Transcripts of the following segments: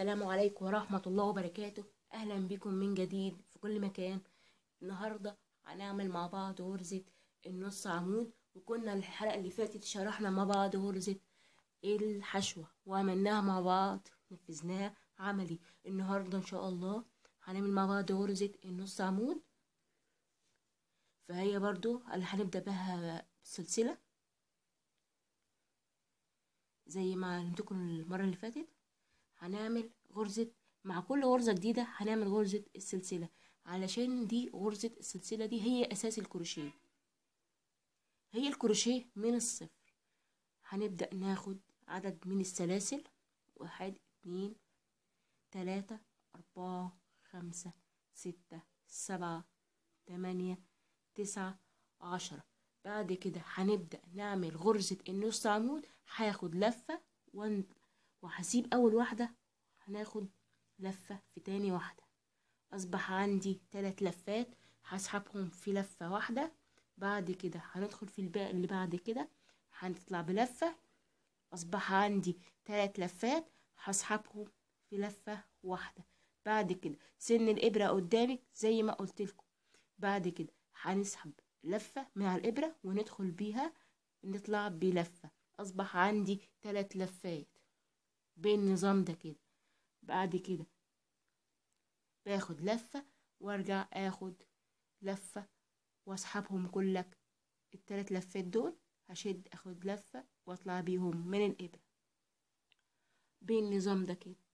السلام عليكم ورحمة الله وبركاته أهلا بكم من جديد في كل مكان النهاردة هنعمل مع بعض غرزة النص عمود وكنا الحلقة اللي فاتت شرحنا مع بعض غرزة الحشوة وعملناها مع بعض نفذناها عملي النهاردة إن شاء الله هنعمل مع بعض غرزة النص عمود فهي برضو اللي هنبدأ بها السلسلة زي ما علمتكم المرة اللي فاتت هنعمل غرزة مع كل غرزة جديدة هنعمل غرزة السلسلة علشان دي غرزة السلسلة دي هي أساس الكروشيه هي الكروشيه من الصفر هنبدأ ناخد عدد من السلاسل واحد اتنين تلاتة أربعة خمسة ستة سبعة تمانية تسعة عشرة بعد كده هنبدأ نعمل غرزة النص عمود هاخد لفة ون... وهسيب أول واحدة هناخد لفة في تاني واحدة أصبح عندي تلات لفات هسحبهم في لفة واحدة بعد كده هندخل في الباقي اللي بعد كده هنطلع بلفة أصبح عندي تلات لفات هسحبهم في لفة واحدة بعد كده سن الإبرة قدامك زي ما قلت لكم بعد كده هنسحب لفة مع الإبرة وندخل بيها نطلع بلفة أصبح عندي تلات لفات بالنظام ده كده بعد كده باخد لفة وارجع اخد لفة واسحبهم كلك التلات لفات دول هشد اخد لفة واطلع بيهم من الابرة بالنظام ده كده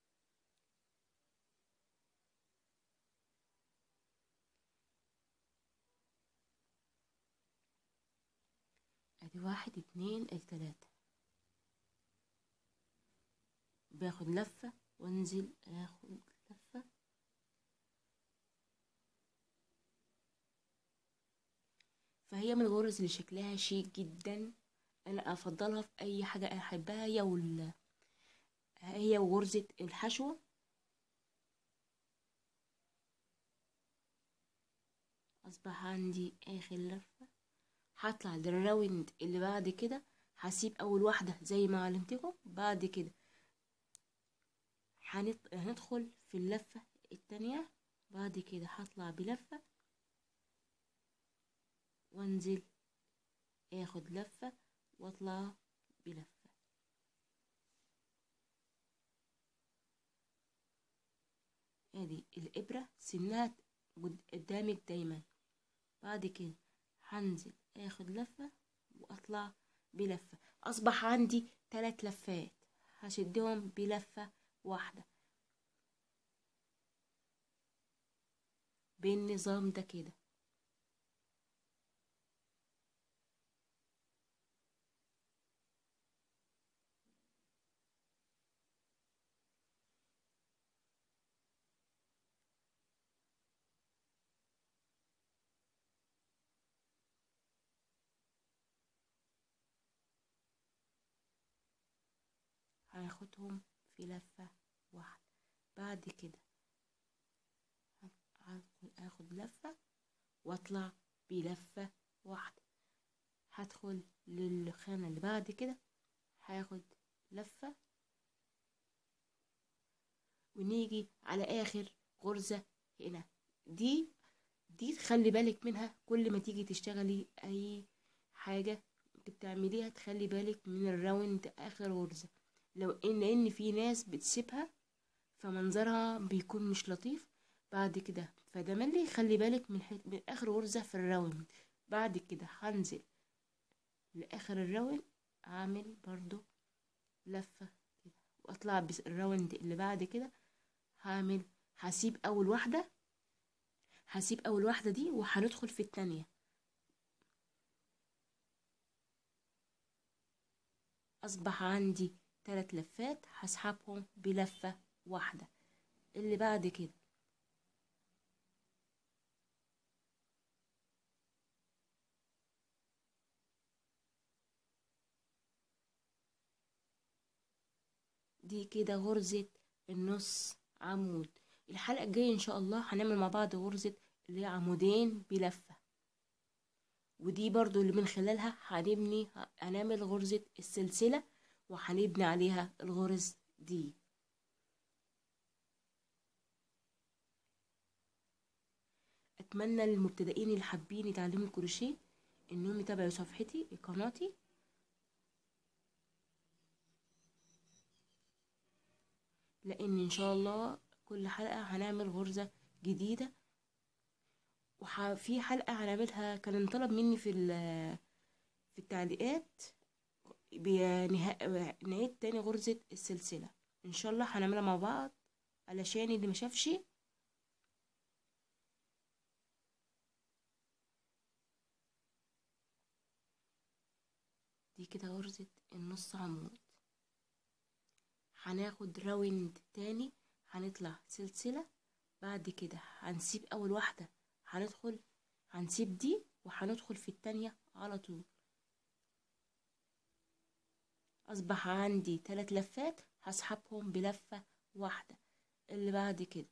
ادي واحد اتنين التلاتة باخد لفة وانزل اخد لفة فهي من الغرز اللي شكلها شيك جدا انا افضلها في اي حاجة انا احبها هي وال هي وغرزة الحشوة اصبح عندي اخر لفة هطلع للراوند اللي بعد كده هسيب اول واحدة زي ما علمتكم بعد كده هنط... هندخل في اللفة التانية بعد كده هطلع بلفة وانزل اخد لفة واطلع بلفة ادي الابرة سنها قدامك دايما بعد كده هنزل اخد لفة واطلع بلفة اصبح عندي تلات لفات هشدهم بلفة واحدة بالنظام ده كده هاخدهم في لفة واحدة بعد كده هاخد لفة واطلع بلفة واحدة هدخل للخانة اللي بعد كده هاخد لفة ونيجي على آخر غرزة هنا دي دي تخلي بالك منها كل ما تيجي تشتغلي أي حاجة بتعمليها تخلي بالك من الراوند آخر غرزة لو ان ان في ناس بتسيبها فمنظرها بيكون مش لطيف بعد كده فده ملي خلي بالك من, حت... من اخر غرزة في الراوند بعد كده هنزل لاخر الراوند اعمل برضو لفة كده واطلع بس الراوند اللي بعد كده هعمل هسيب اول واحدة هسيب اول واحدة دي وهندخل في التانية اصبح عندي تلات لفات هسحبهم بلفة واحدة اللي بعد كده دي كده غرزة النص عمود الحلقة الجاية ان شاء الله هنعمل مع بعض غرزة اللي هي عمودين بلفة ودي برضو اللي من خلالها هنبني هنعمل غرزة السلسلة وهنبني عليها الغرز دي اتمنى للمبتدئين اللي حابين يتعلموا الكروشيه انهم يتابعوا صفحتي قناتي لان ان شاء الله كل حلقة هنعمل غرزة جديدة وفي حلقة هنعملها كان انطلب مني في في التعليقات نعيد تاني غرزة السلسلة ان شاء الله هنعملها مع بعض علشان اللي ما شافش دي كده غرزة النص عمود هناخد راوند تاني هنطلع سلسلة بعد كده هنسيب اول واحدة هندخل هنسيب دي وهندخل في التانية على طول اصبح عندي تلات لفات هسحبهم بلفة واحدة اللي بعد كده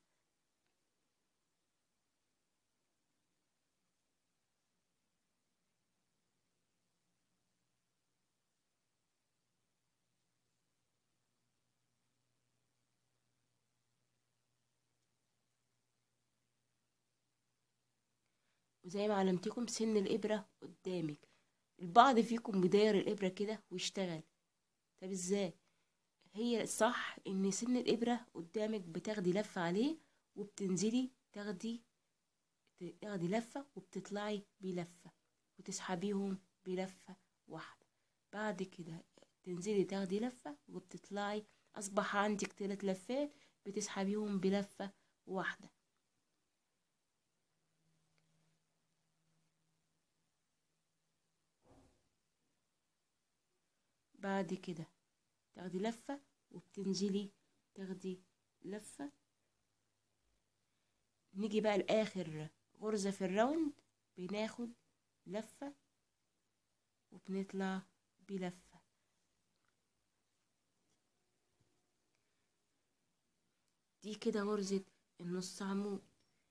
وزي ما علمتكم سن الإبرة قدامك البعض فيكم بيداير الإبرة كده ويشتغل طب ازاي هي الصح ان سن الإبرة قدامك بتاخدي لفة عليه وبتنزلي تاخدي تاخدي لفة وبتطلعي بلفة وتسحبيهم بلفة واحدة بعد كده تنزلي تاخدي لفة وبتطلعي أصبح عندك تلات لفات بتسحبيهم بلفة واحدة بعد كده تاخدي لفة وبتنزلي تاخدي لفة نيجي بقى لآخر غرزة في الراوند بناخد لفة وبنطلع بلفة دي كده غرزة النص عمود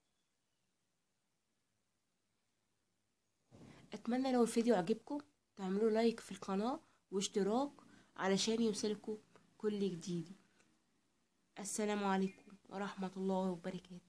اتمنى لو الفيديو عجبكم تعملوا لايك في القناة واشتراك علشان يوصلكوا كل جديد السلام عليكم ورحمة الله وبركاته